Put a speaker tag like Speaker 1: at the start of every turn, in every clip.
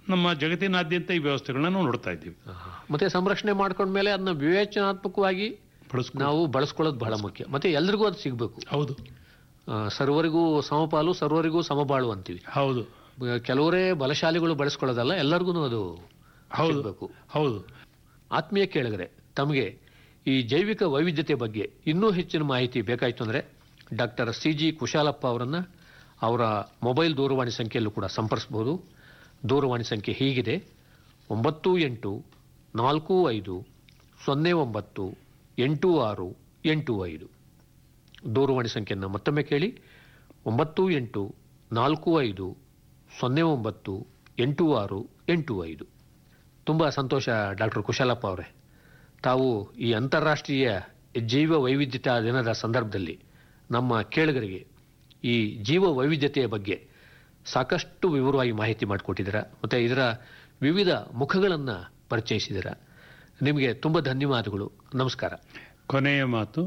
Speaker 1: ನಮ್ಮ ಜಗತ್ತಿನಾದ್ಯಂತ ಈ ವ್ಯವಸ್ಥೆಗಳನ್ನ ನಾವು ನೋಡ್ತಾ ಇದ್ದೀವಿ
Speaker 2: ಮತ್ತೆ ಸಂರಕ್ಷಣೆ ಮಾಡ್ಕೊಂಡ್ಮೇಲೆ ಅದನ್ನ ವಿವೇಚನಾತ್ಮಕವಾಗಿ
Speaker 1: ಬಳಸ್ಕೊಂಡು
Speaker 2: ನಾವು ಬಳಸ್ಕೊಳ್ಳೋದು ಬಹಳ ಮುಖ್ಯ ಮತ್ತೆ ಎಲ್ರಿಗೂ ಅದು ಸಿಗಬೇಕು
Speaker 1: ಹೌದು
Speaker 2: ಸರ್ವರಿಗೂ ಸಮಪಾಲು ಸರ್ವರಿಗೂ ಸಮಬಾಳು ಅಂತೀವಿ
Speaker 1: ಹೌದು
Speaker 2: ಬ- ಕೆಲವರೇ ಬಲಶಾಲಿಗಳು ಬಳಸ್ಕೊಳ್ಳೋದಲ್ಲ ಎಲ್ಲರಿಗೂ ಅದು
Speaker 1: ಹೌದು
Speaker 2: ಸಿಗ್ಬೇಕು
Speaker 1: ಹೌದು
Speaker 2: ಆತ್ಮೀಯ ಕೇಳಿದರೆ ತಮಗೆ ಈ ಜೈವಿಕ ವೈವಿಧ್ಯತೆ ಬಗ್ಗೆ ಇನ್ನೂ ಹೆಚ್ಚಿನ ಮಾಹಿತಿ ಬೇಕಾಯಿತು ಅಂದರೆ ಡಾಕ್ಟರ್ ಸಿ ಜಿ ಕುಶಾಲಪ್ಪ ಅವರನ್ನು ಅವರ ಮೊಬೈಲ್ ದೂರವಾಣಿ ಸಂಖ್ಯೆಯಲ್ಲೂ ಕೂಡ ಸಂಪರ್ಸ್ಬೋದು ದೂರವಾಣಿ ಸಂಖ್ಯೆ ಹೀಗಿದೆ ಒಂಬತ್ತು ಎಂಟು ನಾಲ್ಕು ಐದು ಸೊನ್ನೆ ಒಂಬತ್ತು ಎಂಟು ಆರು ಎಂಟು ಐದು ದೂರವಾಣಿ ಸಂಖ್ಯೆಯನ್ನು ಮತ್ತೊಮ್ಮೆ ಕೇಳಿ ಒಂಬತ್ತು ಎಂಟು ನಾಲ್ಕು ಐದು ಸೊನ್ನೆ ಒಂಬತ್ತು ಎಂಟು ಆರು ಎಂಟು ಐದು ತುಂಬ ಸಂತೋಷ ಡಾಕ್ಟರ್ ಕುಶಾಲಪ್ಪ ಅವರೇ ತಾವು ಈ ಅಂತಾರಾಷ್ಟ್ರೀಯ ಜೀವ ವೈವಿಧ್ಯತಾ ದಿನದ ಸಂದರ್ಭದಲ್ಲಿ ನಮ್ಮ ಕೇಳುಗರಿಗೆ ಈ ಜೀವ ವೈವಿಧ್ಯತೆಯ ಬಗ್ಗೆ ಸಾಕಷ್ಟು ವಿವರವಾಗಿ ಮಾಹಿತಿ ಮಾಡಿಕೊಟ್ಟಿದ್ದೀರಾ ಮತ್ತು ಇದರ ವಿವಿಧ ಮುಖಗಳನ್ನು ಪರಿಚಯಿಸಿದ್ದೀರಾ ನಿಮಗೆ ತುಂಬ ಧನ್ಯವಾದಗಳು ನಮಸ್ಕಾರ
Speaker 1: ಕೊನೆಯ ಮಾತು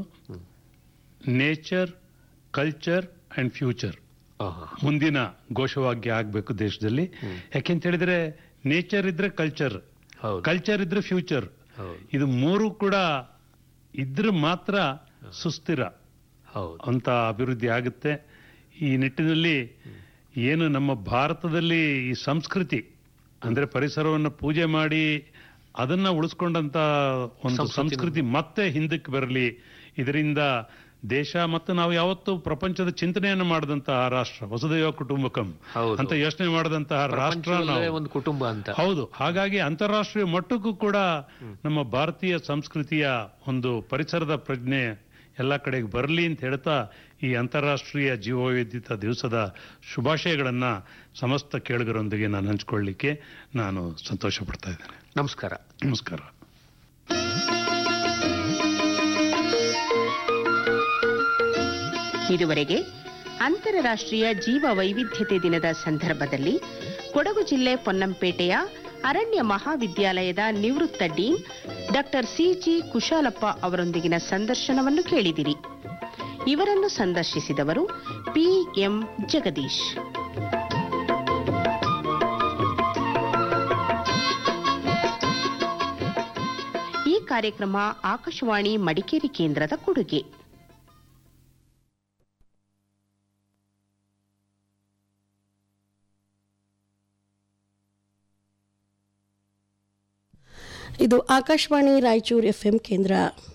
Speaker 1: ನೇಚರ್ ಕಲ್ಚರ್ ಅಂಡ್ ಫ್ಯೂಚರ್
Speaker 2: ಆಹಾ.
Speaker 1: ಮುಂದಿನ ಘೋಷವಾಕ್ಯ ಆಗಬೇಕು ದೇಶದಲ್ಲಿ ಯಾಕೆಂತ ಹೇಳಿದ್ರೆ ನೇಚರ್ ಇದ್ರೆ ಕಲ್ಚರ್
Speaker 2: ಹೌದು
Speaker 1: ಕಲ್ಚರ್ ಇದ್ರೆ ಫ್ಯೂಚರ್
Speaker 2: ಹೌದು
Speaker 1: ಇದು ಮೂರು ಕೂಡ ಇದ್ರೆ ಮಾತ್ರ ಸುಸ್ಥಿರ
Speaker 2: ಹೌದು
Speaker 1: ಅಂತ ಅಭಿವೃದ್ಧಿ ಆಗುತ್ತೆ ಈ ನಿಟ್ಟಿನಲ್ಲಿ ಏನು ನಮ್ಮ ಭಾರತದಲ್ಲಿ ಈ ಸಂಸ್ಕೃತಿ ಅಂದ್ರೆ ಪರಿಸರವನ್ನು ಪೂಜೆ ಮಾಡಿ ಅದನ್ನ ಉಳಿಸ್ಕೊಂಡಂತ ಒಂದು
Speaker 2: ಸಂಸ್ಕೃತಿ
Speaker 1: ಸಂಸ್ಕೃತಿ ಮತ್ತೆ ಹಿಂದಕ್ಕೆ ಬರಲಿ ಇದರಿಂದ ದೇಶ ಮತ್ತು ನಾವು ಯಾವತ್ತೂ ಪ್ರಪಂಚದ ಚಿಂತನೆಯನ್ನು ಮಾಡಿದಂತಹ ರಾಷ್ಟ್ರ ವಸುದೈವ ಕುಟುಂಬಕಂ
Speaker 2: ಹೌದು.
Speaker 1: ಅಂತ ಯೋಚನೆ ಮಾಡಿದಂತಹ ರಾಷ್ಟ್ರ
Speaker 2: ಪ್ರಪಂಚದಲ್ಲೇ
Speaker 1: ನಾವು
Speaker 2: ಒಂದು ಕುಟುಂಬ ಅಂತ
Speaker 1: ಹೌದು ಹಾಗಾಗಿ ಅಂತಾರಾಷ್ಟ್ರೀಯ ಮಟ್ಟಕ್ಕೂ ಕೂಡ ನಮ್ಮ ಭಾರತೀಯ ಸಂಸ್ಕೃತಿಯ ಒಂದು ಪರಿಸರದ ಪ್ರಜ್ಞೆ ಎಲ್ಲ ಕಡೆಗೆ ಬರಲಿ ಅಂತ ಹೇಳ್ತಾ ಈ ಅಂತಾರಾಷ್ಟ್ರೀಯ ಜೀವವೈವಿಧ್ಯತಾ ದಿವಸದ ಶುಭಾಶಯಗಳನ್ನ ಸಮಸ್ತ ಕೇಳುಗರೊಂದಿಗೆ ನಾನು ಹಂಚ್ಕೊಳ್ಳಿಕ್ಕೆ ನಾನು ಸಂತೋಷ ಪಡ್ತಾ ಇದ್ದೇನೆ
Speaker 2: ನಮಸ್ಕಾರ
Speaker 1: ನಮಸ್ಕಾರ
Speaker 3: ಇದುವರೆಗೆ ಅಂತಾರಾಷ್ಟ್ರೀಯ ಜೀವ ವೈವಿಧ್ಯತೆ ದಿನದ ಸಂದರ್ಭದಲ್ಲಿ ಕೊಡಗು ಜಿಲ್ಲೆ ಪೊನ್ನಂಪೇಟೆಯ ಅರಣ್ಯ ಮಹಾವಿದ್ಯಾಲಯದ ನಿವೃತ್ತ ಡೀನ್ ಡಾಕ್ಟರ್ ಸಿಜಿ ಕುಶಾಲಪ್ಪ ಅವರೊಂದಿಗಿನ ಸಂದರ್ಶನವನ್ನು ಕೇಳಿದಿರಿ ಇವರನ್ನು ಸಂದರ್ಶಿಸಿದವರು ಪಿಎಂ ಜಗದೀಶ್ ಈ ಕಾರ್ಯಕ್ರಮ ಆಕಾಶವಾಣಿ ಮಡಿಕೇರಿ ಕೇಂದ್ರದ ಕೊಡುಗೆ
Speaker 4: ಇದು ಆಕಾಶವಾಣಿ ರಾಯಚೂರು ಎಫ್ ಕೇಂದ್ರ